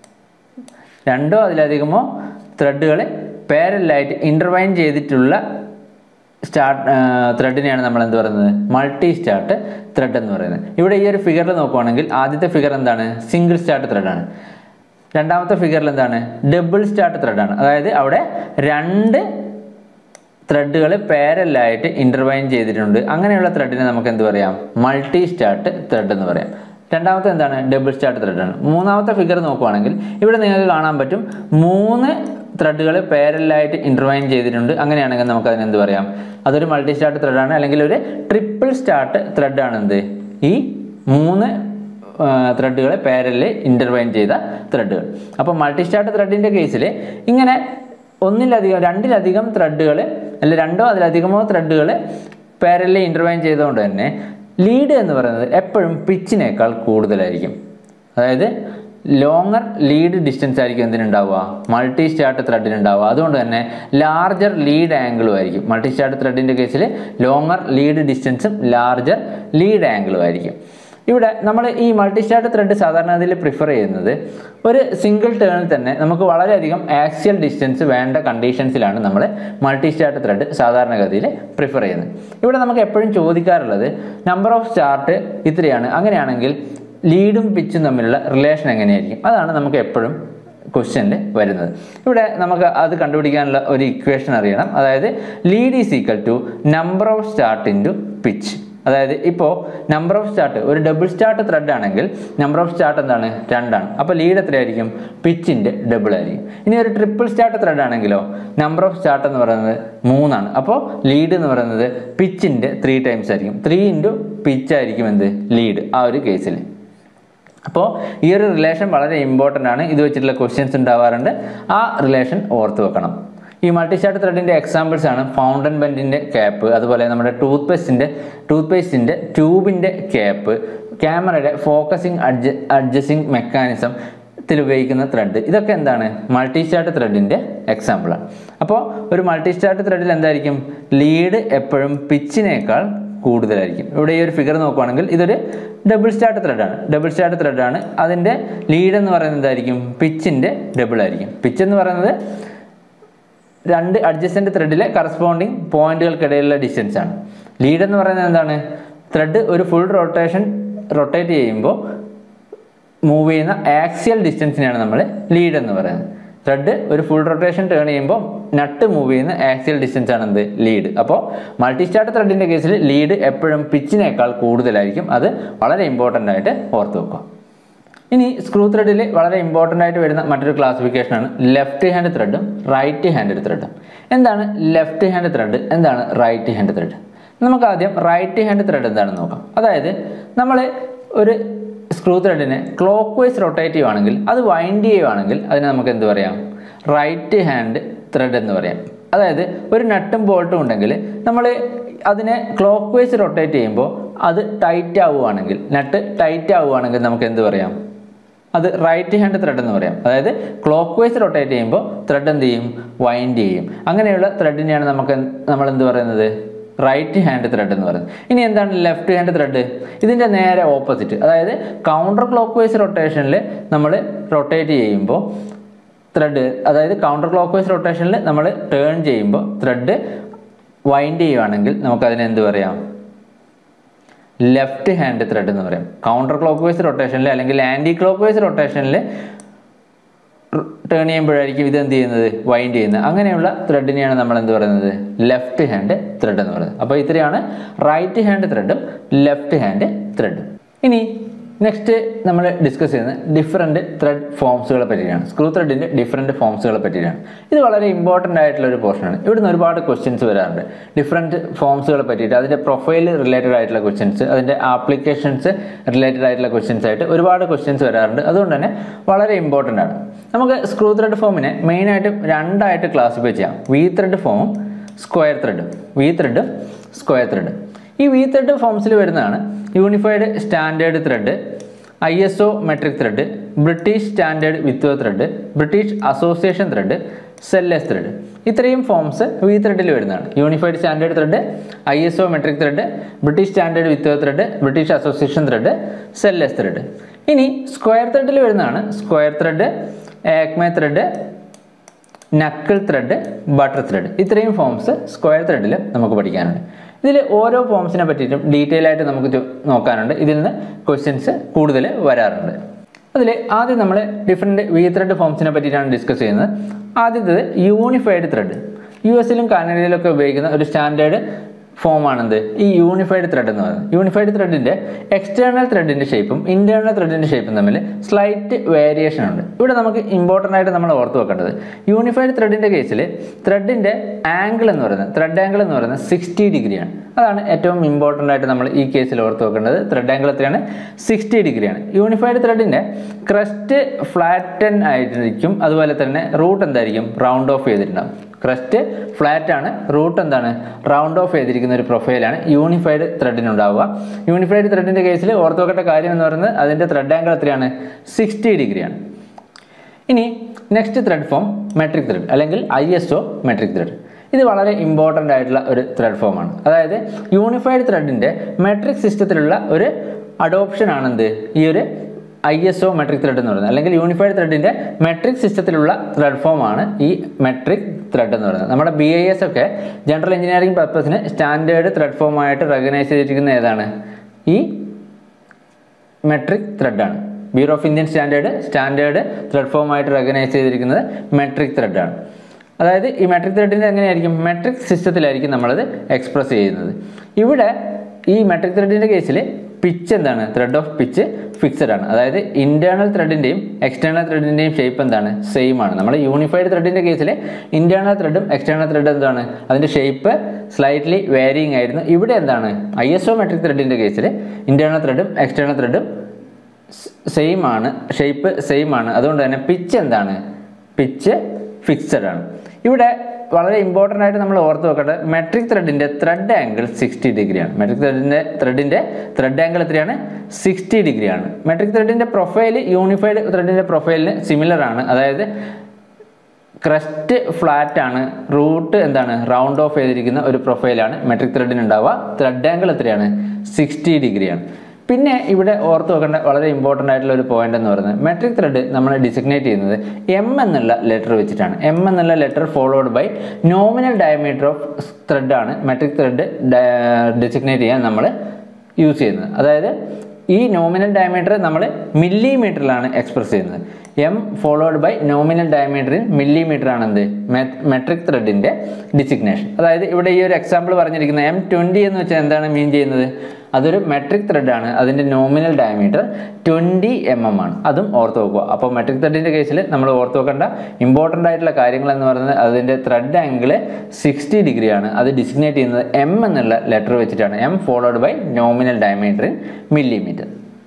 രണ്ടോ അതിലധികമോ ത്രെഡുകൾ പാരലായിട്ട് ഇൻ്റർവൈൻ ചെയ്തിട്ടുള്ള സ്റ്റാർട്ട് ത്രെഡിനെയാണ് നമ്മൾ എന്ത് പറയുന്നത് മൾട്ടി സ്റ്റാർട്ട് ത്രെഡ് എന്ന് പറയുന്നത് ഇവിടെ ഈ ഒരു ഫിഗറിൽ നോക്കുവാണെങ്കിൽ ആദ്യത്തെ ഫിഗർ എന്താണ് സിംഗിൾ സ്റ്റാർട്ട് ത്രെഡാണ് രണ്ടാമത്തെ ഫിഗറിൽ എന്താണ് ഡബിൾ സ്റ്റാർട്ട് ത്രെഡാണ് അതായത് അവിടെ രണ്ട് ത്രെഡുകൾ പാരലായിട്ട് ഇൻ്റർവൈൻ ചെയ്തിട്ടുണ്ട് അങ്ങനെയുള്ള ത്രെഡിനെ നമുക്ക് എന്ത് പറയാം മൾട്ടി സ്റ്റാർട്ട് ത്രെഡ് എന്ന് പറയാം രണ്ടാമത്തെ എന്താണ് ഡബിൾ സ്റ്റാർട്ട് ത്രെഡാണ് മൂന്നാമത്തെ ഫിഗർ നോക്കുവാണെങ്കിൽ ഇവിടെ നിങ്ങൾക്ക് കാണാൻ പറ്റും മൂന്ന് ത്രെഡുകൾ പാരലായിട്ട് ഇൻ്റർവൈൻ ചെയ്തിട്ടുണ്ട് അങ്ങനെയാണെങ്കിൽ നമുക്ക് അതിന് എന്ത് പറയാം അതൊരു മൾട്ടി സ്റ്റാർട്ട് ത്രെഡാണ് അല്ലെങ്കിൽ ഒരു ട്രിപ്പിൾ സ്റ്റാർട്ട് ത്രെഡാണ് എന്ത് ഈ മൂന്ന് ത്രെഡുകളെ പാരലിൽ ഇൻ്റർവൈൻ ചെയ്ത ത്രെഡുകൾ അപ്പോൾ മൾട്ടി സ്റ്റാർട്ട് ത്രെഡിൻ്റെ കേസിൽ ഇങ്ങനെ ഒന്നിലധികം രണ്ടിലധികം ത്രെഡുകൾ അല്ല രണ്ടോ അതിലധികമോ ത്രെഡുകൾ പാരലിൽ ഇൻ്റർവൈൻ ചെയ്തുകൊണ്ട് തന്നെ ലീഡ് എന്ന് പറയുന്നത് എപ്പോഴും പിച്ചിനേക്കാൾ കൂടുതലായിരിക്കും അതായത് ലോങ്ങർ ലീഡ് ഡിസ്റ്റൻസ് ആയിരിക്കും എന്തിനുണ്ടാവുക മൾട്ടി സ്റ്റാർട്ട് ത്രെഡിനുണ്ടാവുക അതുകൊണ്ട് തന്നെ ലാർജർ ലീഡ് ആംഗിളും ആയിരിക്കും മൾട്ടി സ്റ്റാർട്ട് ത്രെഡിൻ്റെ കേസിൽ ലോങ്ങർ ലീഡ് ഡിസ്റ്റൻസും ലാർജർ ലീഡ് ആംഗിളും ആയിരിക്കും ഇവിടെ നമ്മൾ ഈ മൾട്ടി സ്റ്റാർട്ട് ത്രെഡ് സാധാരണ അതിൽ പ്രിഫർ ചെയ്യുന്നത് ഒരു സിംഗിൾ ടേണിൽ തന്നെ നമുക്ക് വളരെയധികം ആക്സിയൽ ഡിസ്റ്റൻസ് വേണ്ട കണ്ടീഷൻസിലാണ് നമ്മൾ മൾട്ടി സ്റ്റാർട്ട് ത്രെഡ് സാധാരണഗതിയിൽ പ്രിഫർ ചെയ്യുന്നത് ഇവിടെ നമുക്ക് എപ്പോഴും ചോദിക്കാറുള്ളത് നമ്പർ ഓഫ് സ്റ്റാർട്ട് ഇത്രയാണ് അങ്ങനെയാണെങ്കിൽ ലീഡും പിച്ചും തമ്മിലുള്ള റിലേഷൻ എങ്ങനെയായിരിക്കും അതാണ് നമുക്ക് എപ്പോഴും ക്വസ്റ്റ്യനിൽ വരുന്നത് ഇവിടെ നമുക്ക് അത് കണ്ടുപിടിക്കാനുള്ള ഒരു ഇക്വേഷൻ അറിയണം അതായത് lead is equal to number of start into pitch അതായത് ഇപ്പോൾ നമ്പർ ഓഫ് സ്റ്റാർട്ട് ഒരു ഡബിൾ സ്റ്റാർട്ട് ത്രെഡ് ആണെങ്കിൽ നമ്പർ ഓഫ് സ്റ്റാർട്ട് എന്താണ് രണ്ടാണ് അപ്പോൾ ലീഡ് എത്രയായിരിക്കും പിച്ചിൻ്റെ ഡബിൾ ആയിരിക്കും ഇനി ഒരു ട്രിപ്പിൾ സ്റ്റാർട്ട് ത്രെഡ് ആണെങ്കിലോ നമ്പർ ഓഫ് സ്റ്റാർട്ട് എന്ന് പറയുന്നത് മൂന്നാണ് അപ്പോൾ ലീഡ് എന്ന് പറയുന്നത് പിച്ചിൻ്റെ ത്രീ ടൈംസ് ആയിരിക്കും ത്രീ ഇൻറ്റു പിച്ച് ആയിരിക്കും എന്ത് ലീഡ് ആ ഒരു കേസിൽ അപ്പോൾ ഈ ഒരു റിലേഷൻ വളരെ ഇമ്പോർട്ടൻ്റ് ആണ് ഇത് വെച്ചിട്ടുള്ള ക്വസ്റ്റ്യൻസ് ഉണ്ടാവാറുണ്ട് ആ റിലേഷൻ ഓർത്ത് വെക്കണം ഈ മൾട്ടി സ്റ്റാർട്ട് ത്രെഡിൻ്റെ എക്സാമ്പിൾസ് ആണ് ഫൗണ്ടൻ ബെൻഡിൻ്റെ ക്യാപ്പ് അതുപോലെ നമ്മുടെ ടൂത്ത് പേസ്റ്റിൻ്റെ ടൂത്ത് പേസ്റ്റിൻ്റെ ട്യൂബിൻ്റെ ക്യാപ്പ് ക്യാമറയുടെ ഫോക്കസിങ് അഡ്ജ അഡ്ജസ്റ്റിംഗ് മെക്കാനിസം ത്തിൽ ഉപയോഗിക്കുന്ന ത്രെഡ് ഇതൊക്കെ എന്താണ് മൾട്ടി സ്റ്റാർട്ട് ത്രെഡിൻ്റെ എക്സാമ്പിളാണ് അപ്പോൾ ഒരു മൾട്ടി സ്റ്റാർട്ട് ത്രെഡിൽ എന്തായിരിക്കും ലീഡ് എപ്പോഴും പിച്ചിനേക്കാൾ കൂടുതലായിരിക്കും ഇവിടെ ഈ ഒരു ഫിഗർ നോക്കുവാണെങ്കിൽ ഇതൊരു ഡബിൾ സ്റ്റാർട്ട് ത്രെഡാണ് ഡബിൾ സ്റ്റാർട്ട് ത്രെഡാണ് അതിൻ്റെ ലീഡ് എന്ന് പറയുന്നത് എന്തായിരിക്കും പിച്ചിൻ്റെ ഡബിൾ ആയിരിക്കും പിച്ച് എന്ന് പറയുന്നത് രണ്ട് അഡ്ജസ്റ്റൻ്റ് ത്രെഡിലെ കറസ്പോണ്ടിങ് പോയിന്റുകൾക്കിടയിലുള്ള ഡിസ്റ്റൻസ് ആണ് ലീഡ് എന്ന് പറയുന്നത് എന്താണ് ത്രെഡ് ഒരു ഫുൾ റൊട്ടേഷൻ റൊട്ടേറ്റ് ചെയ്യുമ്പോൾ മൂവ് ചെയ്യുന്ന ആക്സിയൽ ഡിസ്റ്റൻസിനെയാണ് നമ്മൾ ലീഡ് എന്ന് പറയുന്നത് ത്രെഡ് ഒരു ഫുൾ റൊട്ടേഷൻ ടേൺ ചെയ്യുമ്പോൾ നട്ട് മൂവ് ചെയ്യുന്ന ആക്സിയൽ ഡിസ്റ്റൻസ് ആണ് എന്ത് ലീഡ് അപ്പോൾ മൾട്ടി സ്റ്റാർട്ട് ത്രെഡിൻ്റെ കേസിൽ ലീഡ് എപ്പോഴും പിച്ചിനേക്കാൾ കൂടുതലായിരിക്കും അത് വളരെ ഇമ്പോർട്ടൻ്റ് ആയിട്ട് ഓർത്ത് വെക്കുക ഇനി സ്ക്രൂ ത്രെഡിൽ വളരെ ഇമ്പോർട്ടൻ്റ് ആയിട്ട് വരുന്ന മറ്റൊരു ക്ലാസിഫിക്കേഷനാണ് ലെഫ്റ്റ് ഹാൻഡ് ത്രെഡും റൈറ്റ് ഹാൻഡ് ത്രെഡും എന്താണ് ലെഫ്റ്റ് ഹാൻഡ് ത്രെഡ് എന്താണ് റൈറ്റ് ഹാൻഡ് ത്രെഡ് നമുക്ക് ആദ്യം റൈറ്റ് ഹാൻഡ് ത്രെഡ് എന്താണെന്ന് നോക്കാം അതായത് നമ്മൾ ഒരു സ്ക്രൂ ത്രെഡിനെ ക്ലോക്ക് വൈസ് റൊട്ടേറ്റ് ചെയ്യുവാണെങ്കിൽ അത് വൈൻഡ് ചെയ്യുവാണെങ്കിൽ അതിന് നമുക്ക് എന്ത് പറയാം റൈറ്റ് ഹാൻഡ് ത്രെഡ് എന്ന് പറയാം അതായത് ഒരു നട്ടും ബോൾട്ടും ഉണ്ടെങ്കിൽ നമ്മൾ അതിനെ ക്ലോക്ക് വൈസ് റൊട്ടേറ്റ് ചെയ്യുമ്പോൾ അത് ടൈറ്റ് ആവുകയാണെങ്കിൽ നട്ട് ടൈറ്റ് ആവുകയാണെങ്കിൽ നമുക്ക് എന്ത് പറയാം അത് റൈറ്റ് ഹാൻഡ് ത്രെഡ് എന്ന് പറയാം അതായത് ക്ലോക്ക് വൈസ് റൊട്ടേറ്റ് ചെയ്യുമ്പോൾ ത്രെഡ് എന്ത് ചെയ്യും വൈൻഡ് ചെയ്യും അങ്ങനെയുള്ള ത്രെഡിനെയാണ് നമുക്ക് എന്ത്- നമ്മൾ എന്ത് പറയുന്നത് റൈറ്റ് ഹാൻഡ് ത്രെഡ് എന്ന് പറയുന്നത് ഇനി എന്താണ് ലെഫ്റ്റ് ഹാൻഡ് ത്രെഡ് ഇതിൻ്റെ നേരെ ഓപ്പോസിറ്റ് അതായത് കൗണ്ടർ ക്ലോക്ക് വൈസ് റൊട്ടേഷനിൽ നമ്മൾ റൊട്ടേറ്റ് ചെയ്യുമ്പോൾ ത്രെഡ് അതായത് കൗണ്ടർ ക്ലോക്ക് വൈസ് റൊട്ടേഷനിൽ നമ്മൾ ടേൺ ചെയ്യുമ്പോൾ ത്രെഡ് വൈൻഡ് ചെയ്യുവാണെങ്കിൽ നമുക്കതിനെ എന്ത് പറയാം ലെഫ്റ്റ് ഹാൻഡ് ത്രെഡ് എന്ന് പറയും കൗണ്ടർ ക്ലോക്ക് വൈസ് റൊട്ടേഷനിൽ അല്ലെങ്കിൽ ആൻറ്റി ക്ലോക്ക് വൈസ് റൊട്ടേഷനിൽ ടേൺ ചെയ്യുമ്പോഴായിരിക്കും ഇത് എന്ത് ചെയ്യുന്നത് വൈൻഡ് ചെയ്യുന്നത് അങ്ങനെയുള്ള ത്രെഡിനെയാണ് നമ്മൾ എന്ത് പറയുന്നത് ലെഫ്റ്റ് ഹാൻഡ് ത്രെഡ് എന്ന് പറയുന്നത് അപ്പോൾ ഇത്രയാണ് റൈറ്റ് ഹാൻഡ് ത്രെഡും ലെഫ്റ്റ് ഹാൻഡ് ത്രെഡും ഇനി നെക്സ്റ്റ് നമ്മൾ ഡിസ്കസ് ചെയ്യുന്നത് ഡിഫറെൻറ്റ് ത്രെഡ് ഫോംസുകളെ പറ്റിയാണ് സ്ക്രൂ ത്രെഡിൻ്റെ ഡിഫറെൻറ്റ് ഫോംസുകളെ പറ്റിയാണ് ഇത് വളരെ ഇമ്പോർട്ടൻ്റ് ആയിട്ടുള്ള ഒരു പോർഷനാണ് ഇവിടുന്ന് ഒരുപാട് ക്വസ്റ്റ്യൻസ് വരാറുണ്ട് ഡിഫറെൻറ്റ് ഫോംസുകളെ പറ്റിയിട്ട് അതിൻ്റെ പ്രൊഫൈൽ റിലേറ്റഡ് ആയിട്ടുള്ള ക്വസ്റ്റ്യൻസ് അതിൻ്റെ ആപ്ലിക്കേഷൻസ് റിലേറ്റഡ് ആയിട്ടുള്ള ക്വസ്റ്റ്യൻസ് ആയിട്ട് ഒരുപാട് ക്വസ്റ്റ്യൻസ് വരാറുണ്ട് അതുകൊണ്ട് തന്നെ വളരെ ഇമ്പോർട്ടൻ്റ് ആണ് നമുക്ക് സ്ക്രൂ ത്രെഡ് ഫോമിനെ മെയിനായിട്ട് രണ്ടായിട്ട് ക്ലാസിഫൈ ചെയ്യാം വി ത്രെഡ് ഫോമും സ്ക്വയർ ത്രെഡും വി ത്രെഡും സ്ക്വയർ ത്രെഡും ഈ വി ത്രെഡ് ഫോംസിൽ വരുന്നതാണ് unified standard thread I S O metric thread British standard വിത്ത് thread British association thread Sellers thread ഇത്രയും ഫോംസ് വി ത്രെഡിൽ വരുന്നതാണ് unified standard thread I S O metric thread British standard വിത്ത് thread British association thread Sellers thread ഇനി square ത്രെഡിൽ വരുന്നതാണ് square thread Acme thread knuckle thread buttress thread ഇത്രയും forms square ത്രെഡിൽ നമുക്ക് പഠിക്കാനുണ്ട് ഇതിൽ ഓരോ ഫോംസിനെ പറ്റിയിട്ടും ഡീറ്റെയിൽ ആയിട്ട് നമുക്ക് ചോ- നോക്കാനുണ്ട് ഇതിൽ നിന്ന് ക്വസ്റ്റ്യൻസ് കൂടുതൽ വരാറുണ്ട് അതിൽ ആദ്യം നമ്മൾ ഡിഫറെൻറ്റ് വി ത്രെഡ് ഫോംസിനെ പറ്റിയിട്ടാണ് ഡിസ്കസ് ചെയ്യുന്നത് ആദ്യത്തേത് യൂണിഫൈഡ് ത്രെഡ് യു എസിലും കാനഡയിലൊക്കെ ഉപയോഗിക്കുന്ന ഒരു സ്റ്റാൻഡേർഡ് ഫോമാണെന്ത് ഈ യൂണിഫൈഡ് ത്രെഡ് എന്ന് പറയുന്നത് യൂണിഫൈഡ് ത്രെഡിൻ്റെ എക്സ്റ്റേണൽ ത്രെഡിൻ്റെ ഷേപ്പും ഇൻറ്റേർണൽ ത്രെഡിൻ്റെ ഷേപ്പും തമ്മിൽ സ്ലൈറ്റ് വേരിയേഷൻ ഉണ്ട് ഇവിടെ നമുക്ക് ഇമ്പോർട്ടൻ്റ് ആയിട്ട് നമ്മൾ ഓർത്ത് വെക്കേണ്ടത് യൂണിഫൈഡ് ത്രെഡിൻ്റെ കേസിൽ ത്രെഡിൻ്റെ ആംഗിൾ എന്ന് പറയുന്നത് ത്രെഡ് ആംഗിൾ എന്ന് പറയുന്നത് സിക്സ്റ്റി ഡിഗ്രിയാണ് അതാണ് ഏറ്റവും ഇമ്പോർട്ടൻ്റ് ആയിട്ട് നമ്മൾ ഈ കേസിൽ ഓർത്ത് വെക്കേണ്ടത് ത്രെഡ് ആംഗിൾ എത്രയാണ് സിക്സ്റ്റി ഡിഗ്രിയാണ് യൂണിഫൈഡ് ത്രെഡിൻ്റെ ക്രസ്റ്റ് ഫ്ലാറ്റൻ ആയിരിക്കും അതുപോലെ തന്നെ റൂട്ട് എന്തായിരിക്കും റൗണ്ട് ഓഫ് ചെയ്തിട്ടുണ്ടാവും ക്രസ്റ്റ് ഫ്ലാറ്റ് ആണ് റൂട്ട് എന്താണ് റൗണ്ട് ഓഫ് ചെയ്തിരിക്കുന്ന ഒരു പ്രൊഫൈലാണ് യൂണിഫൈഡ് ത്രെഡിനുണ്ടാവുക യൂണിഫൈഡ് ത്രെഡിൻ്റെ കേസിൽ ഓർത്ത് വെക്കേണ്ട കാര്യം എന്ന് പറയുന്നത് അതിൻ്റെ ത്രെഡ് ആംഗിൾ എത്രയാണ് സിക്സ്റ്റി ഡിഗ്രിയാണ് ഇനി next thread form metric thread അല്ലെങ്കിൽ I S O metric thread ഇത് വളരെ ഇമ്പോർട്ടൻ്റ് ആയിട്ടുള്ള ഒരു ത്രെഡ് ഫോമാണ് അതായത് യൂണിഫൈഡ് ത്രെഡിൻ്റെ മെട്രിക് സിസ്റ്റത്തിലുള്ള ഒരു അഡോപ്ഷൻ ആണെന്ത് ഈ ഒരു I S O metric thread എന്ന് പറയുന്നത് അല്ലെങ്കിൽ യൂണിഫൈഡ് ത്രെഡിൻ്റെ മെട്രിക് സിസ്റ്റത്തിലുള്ള ത്രെഡ് ഫോമാണ് ഈ മെട്രിക് ത്രെഡ് എന്ന് പറയുന്നത് നമ്മുടെ ബി ഐ എസ് ഒക്കെ ജനറൽ എഞ്ചിനീയറിംഗ് പർപ്പസിന് സ്റ്റാൻഡേർഡ് ത്രെഡ് ഫോമായിട്ട് റെക്കഗ്നൈസ് ചെയ്തിരിക്കുന്ന ഏതാണ് ഈ മെട്രിക് ത്രെഡാണ് bureau of Indian standard standard thread ഫോമായിട്ട് റെക്കഗ്നൈസ് ചെയ്തിരിക്കുന്നത് മെട്രിക് ത്രെഡാണ് അതായത് ഈ മെട്രിക് ത്രെഡിൻ്റെ എങ്ങനെയായിരിക്കും മെട്രിക് സിസ്റ്റത്തിലായിരിക്കും നമ്മളത് എക്സ്പ്രസ് ചെയ്യുന്നത് ഇവിടെ ഈ മെട്രിക് ത്രെഡിൻ്റെ കേസിൽ പിച്ച് എന്താണ് ത്രെഡ് ഓഫ് പിച്ച് ഫിക്സഡ് ആണ് അതായത് ഇന്റേണൽ ത്രെഡിൻ്റെയും എക്സ്റ്റേണൽ ത്രെഡിൻ്റെയും ഷേപ്പ് എന്താണ് സെയിം ആണ് നമ്മൾ യൂണിഫൈഡ് ത്രെഡിൻ്റെ കേസിൽ ഇന്റേണൽ ത്രെഡും എക്സ്റ്റേണൽ ത്രെഡ് എന്താണ് അതിൻ്റെ ഷേപ്പ് സ്ലൈറ്റ്ലി വേരിയിങ് ആയിരുന്നു ഇവിടെ എന്താണ് ഐ എസ് ഒ മെട്രിക് ത്രെഡിൻ്റെ കേസിൽ ഇന്റേണൽ ത്രെഡും എക്സ്റ്റേണൽ ത്രെഡും സെയിം ആണ് ഷേപ്പ് സെയിം ആണ് അതുകൊണ്ട് തന്നെ പിച്ച് എന്താണ് പിച്ച് ഫിക്സഡ് ആണ് ഇവിടെ വളരെ ഇമ്പോർട്ടൻ്റ് ആയിട്ട് നമ്മൾ ഓർത്ത് വെക്കേണ്ടത് മെട്രിക് ത്രെഡിൻ്റെ ത്രെഡ് ആംഗിൾ സിക്സ്റ്റി ഡിഗ്രിയാണ് മെട്രിക് ത്രെഡിൻ്റെ ത്രെഡിൻ്റെ ത്രെഡ് ആംഗിൾ എത്രയാണ് സിക്സ്റ്റി ഡിഗ്രിയാണ് മെട്രിക് ത്രെഡിൻ്റെ പ്രൊഫൈൽ യൂണിഫൈഡ് ത്രെഡിൻ്റെ പ്രൊഫൈലിന് സിമിലർ ആണ് അതായത് ക്രസ്റ്റ് ഫ്ലാറ്റ് ആണ് റൂട്ട് എന്താണ് റൗണ്ട് ഓഫ് ചെയ്തിരിക്കുന്ന ഒരു പ്രൊഫൈലാണ് മെട്രിക് ത്രെഡിന് ഉണ്ടാവുക ത്രെഡ് ആംഗിൾ എത്രയാണ് സിക്സ്റ്റി ഡിഗ്രിയാണ് പിന്നെ ഇവിടെ ഓർത്ത് വെക്കേണ്ട വളരെ ഇമ്പോർട്ടൻ്റ് ആയിട്ടുള്ള ഒരു പോയിന്റ് എന്ന് പറയുന്നത് മെട്രിക് ത്രെഡ് നമ്മൾ ഡിസിഗ്നേറ്റ് ചെയ്യുന്നത് എം എന്നുള്ള ലെറ്റർ വെച്ചിട്ടാണ് എം എന്നുള്ള letter followed by nominal diameter of thread ആണ് മെട്രിക് ത്രെഡ് ഡിസിഗ്നേറ്റ് ചെയ്യാൻ നമ്മൾ യൂസ് ചെയ്യുന്നത് അതായത് ഈ നോമിനൽ ഡയമീറ്റർ നമ്മൾ മില്ലിമീറ്ററിലാണ് എക്സ്പ്രസ് ചെയ്യുന്നത് M followed by nominal diameter in millimetre ആണ് എന്ത് മെട്രിക് ത്രെഡിൻ്റെ ഡിസിഗ്നേഷൻ അതായത് ഇവിടെ ഈ ഒരു എക്സാമ്പിൾ പറഞ്ഞിരിക്കുന്ന എം ട്വൻറ്റി എന്ന് വെച്ചാൽ എന്താണ് മീൻ ചെയ്യുന്നത് അതൊരു മെട്രിക് ത്രെഡ് ആണ് അതിൻ്റെ nominal diameter twenty M M ആണ് അതും ഓർത്ത് വെക്കുക അപ്പോൾ മെട്രിക് ത്രെഡിൻ്റെ കേസിൽ നമ്മൾ ഓർത്ത് വെക്കേണ്ട ഇമ്പോർട്ടൻ്റ് ആയിട്ടുള്ള കാര്യങ്ങൾ എന്ന് പറയുന്നത് അതിൻ്റെ ത്രെഡ് ആംഗിൾ സിക്സ്റ്റി ഡിഗ്രിയാണ് അത് ഡിസിഗ്നേറ്റ് ചെയ്യുന്നത് എം എന്നുള്ള ലെറ്റർ വെച്ചിട്ടാണ് M followed by nominal diameter in millimetre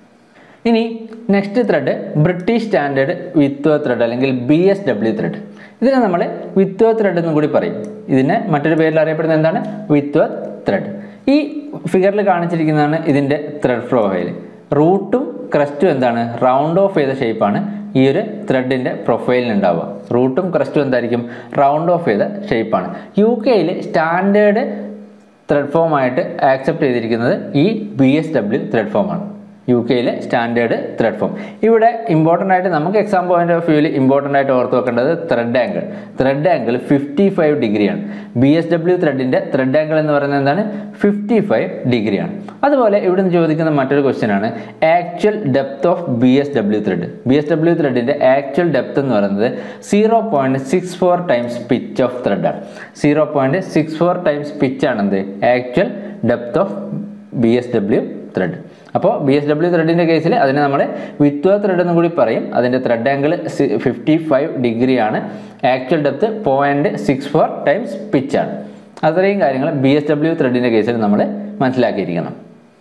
ഇനി നെക്സ്റ്റ് ത്രെഡ് ബ്രിട്ടീഷ് സ്റ്റാൻഡേർഡ് വിത്വ ത്രെഡ് അല്ലെങ്കിൽ ബി എസ് ഡബ്ല്യു ത്രെഡ് ഇതിനെ നമ്മൾ വിത്വ ത്രെഡ് എന്നും കൂടി പറയും ഇതിനെ മറ്റൊരു പേരിൽ അറിയപ്പെടുന്നത് എന്താണ് വിത്വ ത്രെഡ് ഈ ഫിഗറിൽ കാണിച്ചിരിക്കുന്നതാണ് ഇതിൻ്റെ ത്രെഡ് പ്രൊഫൈൽ റൂട്ടും ക്രസ്റ്റും എന്താണ് റൗണ്ട് ഓഫ് ചെയ്ത ഷേപ്പാണ് ഈ ഒരു ത്രെഡിൻ്റെ പ്രൊഫൈലിന് ഉണ്ടാവുക റൂട്ടും ക്രസ്റ്റും എന്തായിരിക്കും റൗണ്ട് ഓഫ് ചെയ്ത ഷേപ്പാണ് യു കെയിൽ സ്റ്റാൻഡേർഡ് ത്രെഡ് ഫോമായിട്ട് ആക്സെപ്റ്റ് ചെയ്തിരിക്കുന്നത് ഈ ബി എസ് ഡബ്ല്യു ത്രെഡ് ഫോമാണ് യു കെയിലെ സ്റ്റാൻഡേർഡ് ത്രെഡ് ഫോം ഇവിടെ ഇമ്പോർട്ടൻ്റ് ആയിട്ട് നമുക്ക് എക്സാം പോയിന്റ് ഓഫ് വ്യൂവിൽ ഇമ്പോർട്ടൻ്റ് ആയിട്ട് ഓർത്ത് വെക്കേണ്ടത് thread angle thread angle fifty five ഡിഗ്രിയാണ് ബി എസ് ഡബ്ല്യു ത്രെഡിൻ്റെ ത്രെഡ് ആംഗിൾ എന്ന് പറയുന്നത് എന്താണ് ഫിഫ്റ്റി ഫൈവ് ഡിഗ്രിയാണ് അതുപോലെ ഇവിടുന്ന് ചോദിക്കുന്ന മറ്റൊരു ക്വസ്റ്റ്യൻ ആണ് actual depth of B S W thread B S W ത്രെഡിൻ്റെ ആക്ച്വൽ ഡെപ്ത് എന്ന് പറയുന്നത് zero point six four times pitch of ത്രെഡാണ് zero point six four times pitch ആണെന്ത് actual depth of B S W thread അപ്പോൾ B S W ത്രെഡിൻ്റെ കേസിൽ അതിനെ നമ്മൾ വിത്വ ത്രെഡ് എന്നും കൂടി പറയും അതിൻ്റെ ത്രെഡ് ആംഗിൾ ഫിഫ്റ്റി ഫൈവ് ഡിഗ്രിയാണ് actual depth point six four times പിച്ചാണ് അത്രയും കാര്യങ്ങൾ ബി എസ് ഡബ്ല്യു ത്രെഡിൻ്റെ കേസിൽ നമ്മൾ മനസ്സിലാക്കിയിരിക്കണം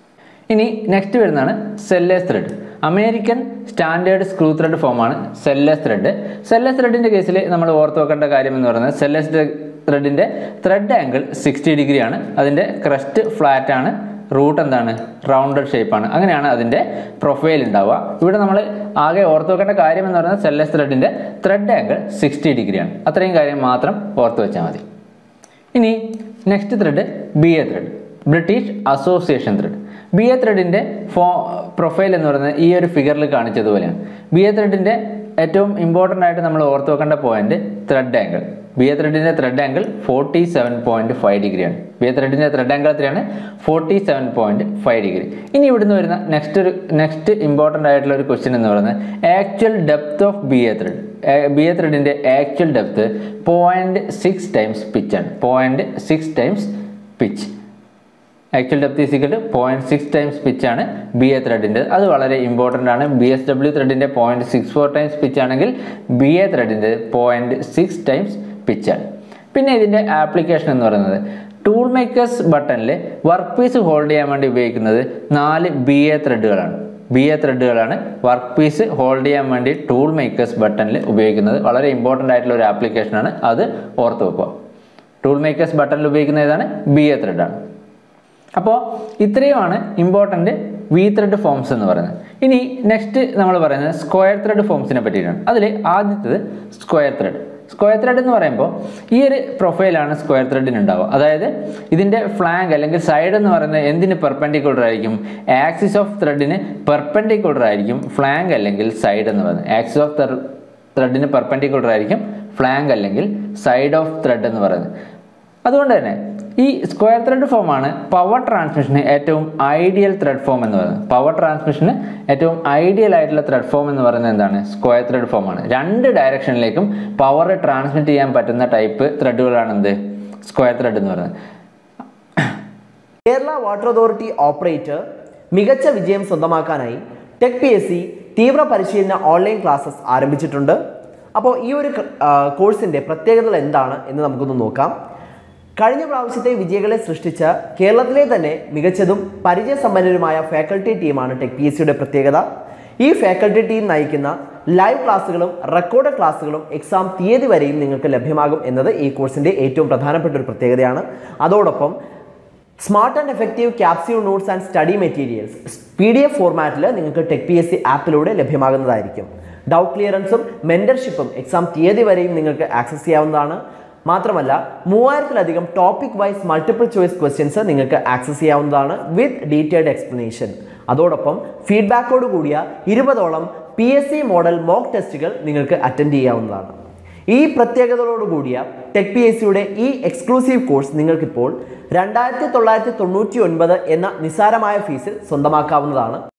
ഇനി നെക്സ്റ്റ് വരുന്നതാണ് Sellers thread American standard screw thread ഫോമാണ് സെല്ലേസ് ത്രെഡ് സെല്ലേസ് ത്രെഡിൻ്റെ കേസിൽ നമ്മൾ ഓർത്ത് വെക്കേണ്ട കാര്യം എന്ന് പറയുന്നത് സെല്ലേസ് ത്രെഡിൻ്റെ ത്രെഡ് ആംഗിൾ സിക്സ്റ്റി ഡിഗ്രിയാണ് അതിൻ്റെ ക്രസ്റ്റ് ഫ്ലാറ്റ് ആണ് റൂട്ട് എന്താണ് റൗണ്ടഡ് ഷേപ്പാണ് അങ്ങനെയാണ് അതിൻ്റെ പ്രൊഫൈൽ ഉണ്ടാവുക ഇവിടെ നമ്മൾ ആകെ ഓർത്ത് വെക്കേണ്ട കാര്യം എന്ന് പറയുന്നത് സെല്ലസ് ത്രെഡിൻ്റെ ത്രെഡ് ആംഗിൾ സിക്സ്റ്റി ഡിഗ്രിയാണ് അത്രയും കാര്യം മാത്രം ഓർത്ത് വെച്ചാൽ മതി ഇനി next thread B A thread British association thread B A ത്രെഡിൻ്റെ ഫോ പ്രൊഫൈൽ എന്ന് പറയുന്നത് ഈ ഒരു ഫിഗറിൽ കാണിച്ചതുപോലെയാണ് ബി എ ത്രെഡിൻ്റെ ഏറ്റവും ഇമ്പോർട്ടൻ്റ് ആയിട്ട് നമ്മൾ ഓർത്ത് വെക്കേണ്ട point thread angle B A ത്രെഡിൻ്റെ thread angle forty seven point five ഡിഗ്രിയാണ് ബി എ ത്രെഡിൻ്റെ ത്രെഡ് ആംഗിൾ എത്രയാണ് forty seven point five degree ഇനി ഇവിടുന്ന് വരുന്ന നെക്സ്റ്റ് ഒരു നെക്സ്റ്റ് ഇമ്പോർട്ടൻ്റ് ആയിട്ടുള്ള ഒരു ക്വസ്റ്റ്യൻ എന്ന് പറയുന്നത് actual depth of B A thread B A ത്രെഡിൻ്റെ actual depth point six times പിച്ചാണ് point six times pitch actual depth is equal to point six times പിച്ചാണ് ബി എ ത്രെഡിൻ്റെ അത് വളരെ ഇമ്പോർട്ടൻ്റ് ആണ് ബി എസ് ഡബ്ല്യു ത്രെഡിൻ്റെ point six four times pitch ആണെങ്കിൽ B A ത്രെഡിൻ്റെ പോയിന്റ് സിക്സ് ടൈംസ് പിച്ചാണ് പിന്നെ ഇതിൻ്റെ ആപ്ലിക്കേഷൻ എന്ന് പറയുന്നത് ടൂൾ മേക്കേഴ്സ് ബട്ടണിൽ വർക്ക് പീസ് ഹോൾഡ് ചെയ്യാൻ വേണ്ടി ഉപയോഗിക്കുന്നത് നാല് ബി എ ത്രെഡുകളാണ് ബി എ ത്രെഡുകളാണ് വർക്ക് പീസ് ഹോൾഡ് ചെയ്യാൻ വേണ്ടി ടൂൾ മേക്കേഴ്സ് ബട്ടണിൽ ഉപയോഗിക്കുന്നത് വളരെ ഇമ്പോർട്ടൻ്റ് ആയിട്ടുള്ള ഒരു ആപ്ലിക്കേഷനാണ് അത് ഓർത്ത് വെക്കുക ടൂൾ മേക്കേഴ്സ് ബട്ടണിൽ ഉപയോഗിക്കുന്ന ഏതാണ് ബി എ ത്രെഡാണ് അപ്പോൾ ഇത്രയുമാണ് ഇമ്പോർട്ടൻ്റ് വി ത്രെഡ് ഫോംസ് എന്ന് പറയുന്നത് ഇനി നെക്സ്റ്റ് നമ്മൾ പറയുന്നത് സ്ക്വയർ ത്രെഡ് ഫോംസിനെ പറ്റിയിട്ടാണ് അതിൽ ആദ്യത്തേത് സ്ക്വയർ ത്രെഡ് സ്ക്വയർ ത്രെഡ് എന്ന് പറയുമ്പോൾ ഈ ഒരു പ്രൊഫൈലാണ് സ്ക്വയർ ത്രെഡിന് ഉണ്ടാവുക അതായത് ഇതിൻ്റെ ഫ്ലാങ്ക് അല്ലെങ്കിൽ സൈഡ് എന്ന് പറയുന്നത് എന്തിന് പെർപെൻഡിക്കുലർ ആയിരിക്കും ആക്സിസ് ഓഫ് ത്രെഡിന് പെർപെൻഡിക്കുലർ ആയിരിക്കും ഫ്ലാങ്ക് അല്ലെങ്കിൽ സൈഡ് എന്ന് പറയുന്നത് ആക്സിസ് ഓഫ് ത്രെഡിന് പെർപെൻഡിക്കുലർ ആയിരിക്കും ഫ്ലാങ്ക് അല്ലെങ്കിൽ സൈഡ് ഓഫ് ത്രെഡ് എന്ന് പറയുന്നത് അതുകൊണ്ട് തന്നെ ഈ സ്ക്വയർ ത്രെഡ് ഫോമാണ് പവർ ട്രാൻസ്മിഷന് ഏറ്റവും ഐഡിയൽ ത്രെഡ് ഫോം എന്ന് പറയുന്നത് പവർ ട്രാൻസ്മിഷന് ഏറ്റവും ഐഡിയൽ ആയിട്ടുള്ള ത്രെഡ് ഫോം എന്ന് പറയുന്നത് എന്താണ് സ്ക്വയർ ത്രെഡ് ഫോമാണ് രണ്ട് ഡയറക്ഷനിലേക്കും പവർ ട്രാൻസ്മിറ്റ് ചെയ്യാൻ പറ്റുന്ന ടൈപ്പ് ത്രെഡുകളാണ് എന്ത് സ്ക്വയർ ത്രെഡ് എന്ന് പറയുന്നത് കേരള വാട്ടർ അതോറിറ്റി ഓപ്പറേറ്റർ മികച്ച വിജയം സ്വന്തമാക്കാനായി ടെക് പി എസ് സി തീവ്ര പരിശീലന ഓൺലൈൻ ക്ലാസ്സസ് ആരംഭിച്ചിട്ടുണ്ട് അപ്പോൾ ഈ ഒരു കോഴ്സിൻ്റെ പ്രത്യേകതകൾ എന്താണ് എന്ന് നമുക്കൊന്ന് നോക്കാം കഴിഞ്ഞ പ്രാവശ്യത്തെ വിജയികളെ സൃഷ്ടിച്ച കേരളത്തിലെ തന്നെ മികച്ചതും പരിചയസമ്പന്നരുമായ ഫാക്കൽറ്റി ടീമാണ് ടെക് പി എസ് സിയുടെ പ്രത്യേകത ഈ ഫാക്കൽറ്റി ടീം നയിക്കുന്ന ലൈവ് ക്ലാസ്സുകളും റെക്കോർഡ് ക്ലാസ്സുകളും എക്സാം തീയതി വരെയും നിങ്ങൾക്ക് ലഭ്യമാകും എന്നത് ഈ കോഴ്സിൻ്റെ ഏറ്റവും പ്രധാനപ്പെട്ട ഒരു പ്രത്യേകതയാണ് അതോടൊപ്പം smart and effective capsule notes and study materials P D F ഫോർമാറ്റിൽ നിങ്ങൾക്ക് ടെക് പി എസ് സി ആപ്പിലൂടെ ലഭ്യമാകുന്നതായിരിക്കും ഡൗട്ട് ക്ലിയറൻസും മെൻറ്റർഷിപ്പും എക്സാം തീയതി വരെയും നിങ്ങൾക്ക് ആക്സസ് ചെയ്യാവുന്നതാണ് മാത്രമല്ല മൂവായിരത്തിലധികം topic wise multiple choice questions നിങ്ങൾക്ക് ആക്സസ് ചെയ്യാവുന്നതാണ് വിത്ത് ഡീറ്റെയിൽഡ് എക്സ്പ്ലനേഷൻ അതോടൊപ്പം ഫീഡ്ബാക്കോട് കൂടിയ ഇരുപതോളം P S C model mock ടെസ്റ്റുകൾ നിങ്ങൾക്ക് അറ്റൻഡ് ചെയ്യാവുന്നതാണ് ഈ പ്രത്യേകതകളോട് കൂടിയ ടെക് പി എസ് സിയുടെ ഈ എക്സ്ക്ലൂസീവ് കോഴ്സ് നിങ്ങൾക്കിപ്പോൾ രണ്ടായിരത്തി തൊള്ളായിരത്തി തൊണ്ണൂറ്റി ഒൻപത് എന്ന നിസ്സാരമായ ഫീസിൽ സ്വന്തമാക്കാവുന്നതാണ്